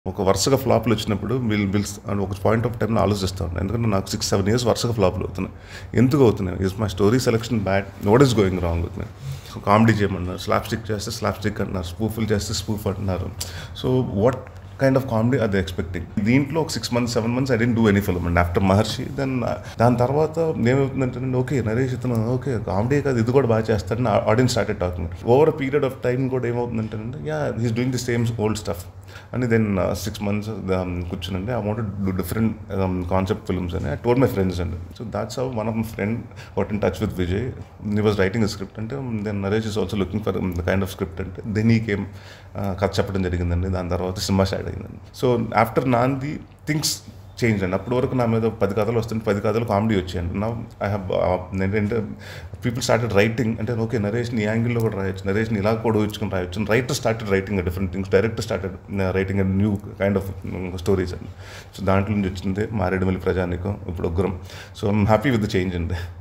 ఒక వరుసగా ఫ్లాప్లు వచ్చినప్పుడు విల్ విల్స్ అని ఒక పాయింట్ ఆఫ్ టైంలో ఆలోచిస్తూ ఉంటాను ఎందుకంటే నాకు సిక్స్ సెవెన్ ఇయర్స్ వరుసగా ఫ్లాప్లు అవుతున్నాయి ఎందుకు అవుతున్నాయి is my story selection bad what is going wrong with me comedy చేయమన్నారు స్లాప్ స్టిక్ చేస్తే స్లాప్ స్టిక్ అంటున్నారు స్పూఫుల్ చేస్తే స్పూఫ్ అంటున్నారు so what kind of comedy అది ఎక్స్పెక్టింగ్ దీంట్లో ఒక six months seven months I didn't do any film and after Maharshi then దాని తర్వాత ఏమవుతుందంటే ఓకే నరేష్ ఇతను ఓకే కామెడీ కాదు ఇది కూడా బాగా చేస్తాడని audience started talking over period of time కూడా ఏమవుతుందంటే yeah he's doing the same old stuff అని దెన్ సిక్స్ మంత్స్ కూర్చునండి I want do different concept films అని ఐ టోల్ మై ఫ్రెండ్స్ అండి so that's how one of my friend what in touch with Vijay నీ was writing script అంటే then Naresh is also looking for the kind of script అంటే then ఈ came కథ చెప్పడం జరిగిందండి దాని తర్వాత సినిమా స్టార్ట్ అయిందండి so after Naandhi things change అండి అప్పటి వరకు నా మీద పది కథలు వస్తుంటే పది కథలు కామెడీ వచ్చాయండి నా ఐ హ్యావ్ ఏంటంటే పీపుల్ స్టార్టెడ్ రైటింగ్ అంటే ఓకే నరేష్ నీ యాంగిల్లో కూడా రాయొచ్చు నరేష్ని ఇలా కూడా ఊహించుకుని రాయొచ్చు writer started writing different things director started writing new kind of stories అండి సో దాంట్లో నుంచి వచ్చింది మారేడుమల్లి ప్రజానికం ఇప్పుడు Ugram so I'm happy with the change అండి